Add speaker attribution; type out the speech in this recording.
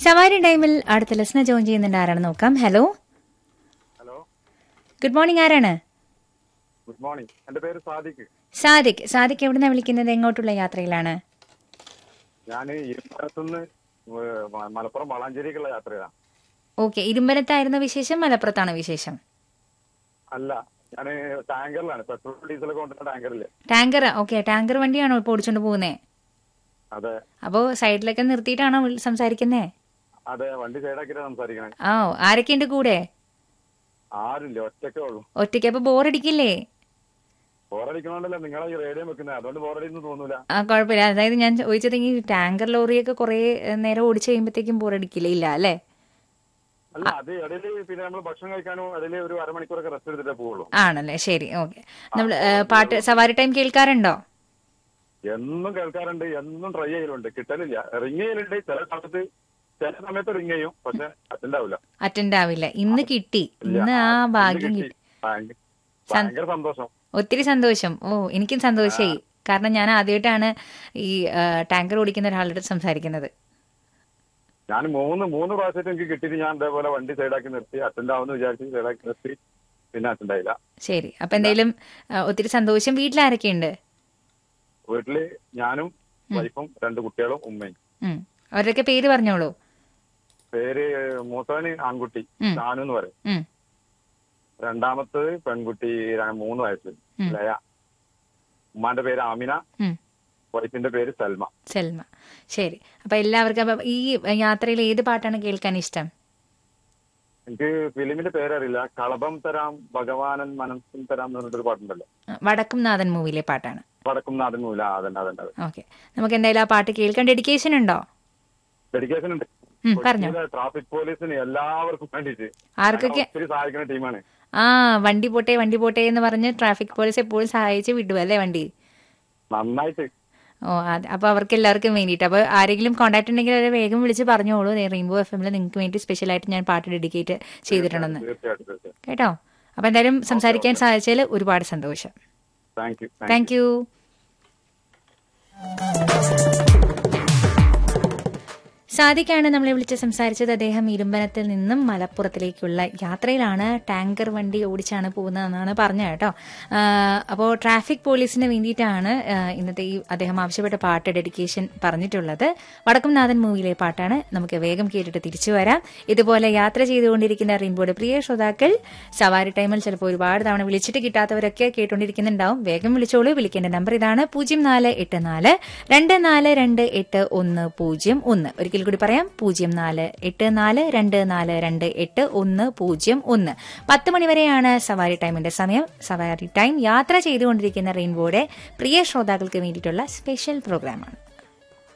Speaker 1: സവാരി ടൈമിൽ അടുത്ത ലിസ്ണർ ജോയിൻ ചെയ്യുന്നുണ്ട് ആരാണെന്ന് നോക്കാം ഹലോ
Speaker 2: ഹലോ
Speaker 1: ഗുഡ് മോർണിംഗ് ആരാണ്
Speaker 2: ഗുഡ് മോർണിംഗ് എന്റെ പേര് സാദിഖ്
Speaker 1: സാദിഖ് സാദിഖ് എവിടുന്നാണ് വിളിക്കുന്നത് എങ്ങോട്ടുള്ള യാത്രയിലാണ്
Speaker 2: ഞാൻ ഇരുപത്തുനിന്ന് മലപ്പുറം വളാഞ്ചേരിക്കുള്ള യാത്രയാണ്
Speaker 1: ഓക്കെ ഇരുമ്പനത്തായിരുന്നു വിശേഷം മലപ്പുറത്താണ് വിശേഷം
Speaker 2: അല്ല ഞാൻ ടാങ്കറിലാണ് പെട്രോൾ ഡീസലൊക്കെ കൊണ്ടുവന്ന ടാങ്കറില്ലേ
Speaker 1: ടാങ്കർ ഓക്കെ ടാങ്കർ വണ്ടിയാണോ ഇപ്പോൾ ഓടിച്ചോണ്ട് പോകുന്നത്
Speaker 2: അതെ
Speaker 1: അപ്പോൾ സൈഡിലൊക്കെ നിർത്തിയിട്ടാണോ വിൾ- സംസാരിക്കുന്നേ
Speaker 2: അതെ വണ്ടി സൈഡാക്കിയിട്ട് സംസാരിക്കണേ
Speaker 1: ആ ആരൊക്കെയുണ്ട് കൂടെ
Speaker 2: ആരുമില്ല ഒറ്റക്കേ ഉള്ളൂ
Speaker 1: ഒറ്റയ്ക്ക് അപ്പോൾ ബോറടിക്കില്ലേ
Speaker 2: ബോറടിക്കണോണ്ടല്ലോ നിങ്ങളെ ഈ റേഡിയോ വെക്കുന്നത് അതുകൊണ്ട് ബോറടിയൊന്നും തോന്നൂല
Speaker 1: ആ കുഴപ്പമില്ല അതായത് ഞാൻ ചോദിച്ചത് ഈ ടാങ്കർ ലോറിയൊക്കെ കുറേ ഏഹ്, നേരം ഓടിച്ചു കഴിയുമ്പോഴത്തേക്കും ബോറടിക്കില്ല ഇല്ല അല്ലേ
Speaker 2: അല്ല അത് ഇടയില് പിന്നെ നമ്മൾ ഭക്ഷണം കഴിക്കാനോ ഇടയില് ഒരു അരമണിക്കൂറൊക്കെ റെസ്റ്റ് എടുത്തിട്ടേ പോവുള്ളൂ
Speaker 1: ആണല്ലേ ശരി ഓക്കെ നമ്മൾ പാട്ട് സവാരി ടൈം കേൾക്കാറുണ്ടോ
Speaker 2: എന്നും കേൾക്കാറുണ്ട് എന്നും ട്രൈ ചെയ്യലുണ്ട് കിട്ടലില്ല റിങ് ചെയ്യലുണ്ട് ചില സമയത്ത് ചില സമയത്ത് റിങ് ചെയ്യും പക്ഷെ അറ്റൻഡ് ആവില്ല
Speaker 1: അറ്റൻഡ് ആവില്ല ഇന്ന് കിട്ടി
Speaker 2: ഇല്ല.
Speaker 1: ഇന്ന് ആ
Speaker 2: ഇന്ന്
Speaker 1: ഭാഗ്യം
Speaker 2: കിട്ടി.
Speaker 1: കിട്ടി
Speaker 2: ഭയങ്കര ഭയങ്കര സന്തോഷം
Speaker 1: ഒത്തിരി സന്തോഷം ഓ എനിക്കും സന്തോഷമായി കാരണം ഞാൻ ആദ്യമായിട്ടാണ് ഈ ആ, ടാങ്കർ ഓടിക്കുന്ന ഒരാളുടെ അടുത്ത് സംസാരിക്കുന്നത്
Speaker 2: ഞാൻ മൂന്ന് മൂന്ന് പ്രാവശ്യമായിട്ട് എനിക്ക് കിട്ടിയിട്ട് ഞാൻ ഇതേപോലെ വണ്ടി സൈഡാക്കി നിർത്തി അറ്റൻഡ് ആവുമെന്ന് വിചാരിച്ച് സൈഡാക്കി നിർത്തി പിന്നെ അറ്റൻഡ് ആയില്ല
Speaker 1: ശരി അപ്പൊ എന്തായാലും ആ, ഒത്തിരി സന്തോഷം വീട്ടിലാരൊക്കെയുണ്ട്
Speaker 2: വീട്ടില് ഞാനും വൈഫും രണ്ട് കുട്ടികളും ഉമ്മയും
Speaker 1: ഉം. അവരുടെയൊക്കെ പേര് പറഞ്ഞോളൂ
Speaker 2: പേര് മൂത്തവന് ആൺകുട്ടി
Speaker 1: ഉം.
Speaker 2: ഷാനു എന്ന് പറയും
Speaker 1: ഉം.
Speaker 2: രണ്ടാമത്തത് പെൺകുട്ടി ര- മൂന്ന് വയസ്സ്
Speaker 1: ഉം.
Speaker 2: ലയ ഉമ്മാന്റെ പേര് ആമിന
Speaker 1: ഉം.
Speaker 2: വൈഫിന്റെ പേര് സൽമ
Speaker 1: സെൽമ ശരി അപ്പൊ എല്ലാവർക്കും അപ്പൊ ഈ യാത്രയിൽ ഏത് പാട്ടാണ് കേൾക്കാൻ ഇഷ്ടം
Speaker 2: എനിക്ക് ഫിലിമിന്റെ പേരറിയില്ല കളഭം തരാം ഭഗവാനൻ മനസ്സും തരാം എന്ന് പറഞ്ഞിട്ടൊരു പാട്ടുണ്ടല്ലോ
Speaker 1: ആ, വടക്കും നാഥൻ മൂവിയിലെ പാട്ടാണ്
Speaker 2: വടക്കും നാടൻ മൂല അതന്നെ അതന്നെ അതെ
Speaker 1: ഓക്കെ നമുക്ക് എന്തായാലും ആ പാട്ട് കേൾക്കാൻ ഡെഡിക്കേഷൻ ഉണ്ടോ
Speaker 2: ഡെഡിക്കേഷൻ ഉണ്ട്
Speaker 1: ഉം, പറഞ്ഞോ
Speaker 2: കൊച്ചിയിലെ ട്രാഫിക് പോലീസിന് എല്ലാവർക്കും വേണ്ടിയിട്ട്
Speaker 1: ആർക്കൊക്കെ
Speaker 2: ഞങ്ങൾ ഒത്തിരി സഹായിക്കുന്ന ടീമാണ്
Speaker 1: ആ വണ്ടി പോട്ടെ വണ്ടി പോട്ടെ എന്ന് പറഞ്ഞ് ട്രാഫിക് പോലീസ് എപ്പോഴും സഹായിച്ച് വിടും അല്ലേ വണ്ടി
Speaker 2: നന്നായിട്ട്
Speaker 1: ഓ അതെ അപ്പോൾ അവർക്ക് എല്ലാവർക്കും വേണ്ടിയിട്ട് അപ്പോൾ ആരെങ്കിലും കോൺടാക്ട് ഉണ്ടെങ്കിൽ അവരെ വേഗം വിളിച്ച് പറഞ്ഞോളൂ റെയിൻബോ എഫ് എമ്മിൽ നിങ്ങൾക്ക് വേണ്ടി സ്പെഷ്യലായിട്ട് ഞാൻ പാട്ട് ഡെഡിക്കേറ്റ് ചെയ്തിട്ടുണ്ടെന്ന്
Speaker 2: തീർച്ചയായിട്ടും തീർച്ചയായിട്ടും
Speaker 1: കേട്ടോ അപ്പോൾ എന്തായാലും സംസാരിക്കാൻ സാധിച്ചതിൽ ഒരുപാട് സന്തോഷം
Speaker 2: താങ്ക് യു
Speaker 1: താങ്ക് യു സാദിക്കാണ് നമ്മളെ വിളിച്ച് സംസാരിച്ചത് അദ്ദേഹം ഇരുമ്പനത്തിൽ നിന്നും മലപ്പുറത്തിലേക്കുള്ള യാത്രയിലാണ് ടാങ്കർ വണ്ടി ഓടിച്ചാണ് പോകുന്നതെന്നാണ് പറഞ്ഞത് കേട്ടോ അപ്പോൾ ട്രാഫിക് പോലീസിന് വേണ്ടിയിട്ടാണ് ആ, ഇന്നത്തെ ഈ അദ്ദേഹം ആവശ്യപ്പെട്ട പാട്ട് ഡെഡിക്കേഷൻ പറഞ്ഞിട്ടുള്ളത് വടക്കുംനാഥൻ മൂവിയിലെ പാട്ടാണ് നമുക്ക് വേഗം കേട്ടിട്ട് തിരിച്ചു വരാം ഇതുപോലെ യാത്ര ചെയ്തുകൊണ്ടിരിക്കുന്ന റെയിൻബോയുടെ പ്രിയ ശ്രോതാക്കൾ സവാരി ടൈമിൽ ചിലപ്പോൾ ഒരുപാട് തവണ വിളിച്ചിട്ട് കിട്ടാത്തവരൊക്കെ കേട്ടുകൊണ്ടിരിക്കുന്നുണ്ടാവും വേഗം വിളിച്ചോളൂ വിളിക്കേണ്ട നമ്പർ ഇതാണ് പൂജ്യം നാല് എട്ട് നാല് രണ്ട് നാല് രണ്ട് എട്ട് ഒന്ന് പൂജ്യം ഒന്ന് ഒരിക്കൽ കൂടി പറയാം പൂജ്യം നാല് എട്ട് നാല് രണ്ട് നാല് രണ്ട് എട്ട് ഒന്ന് പൂജ്യം ഒന്ന് പത്ത് മണിവരെയാണ് സവാരി ടൈമിന്റെ സമയം സവാരി ടൈം യാത്ര ചെയ്തുകൊണ്ടിരിക്കുന്ന റെയിൻബോയുടെ പ്രിയ ശ്രോതാക്കൾക്ക് വേണ്ടിയിട്ടുള്ള സ്പെഷ്യൽ പ്രോഗ്രാമാണ്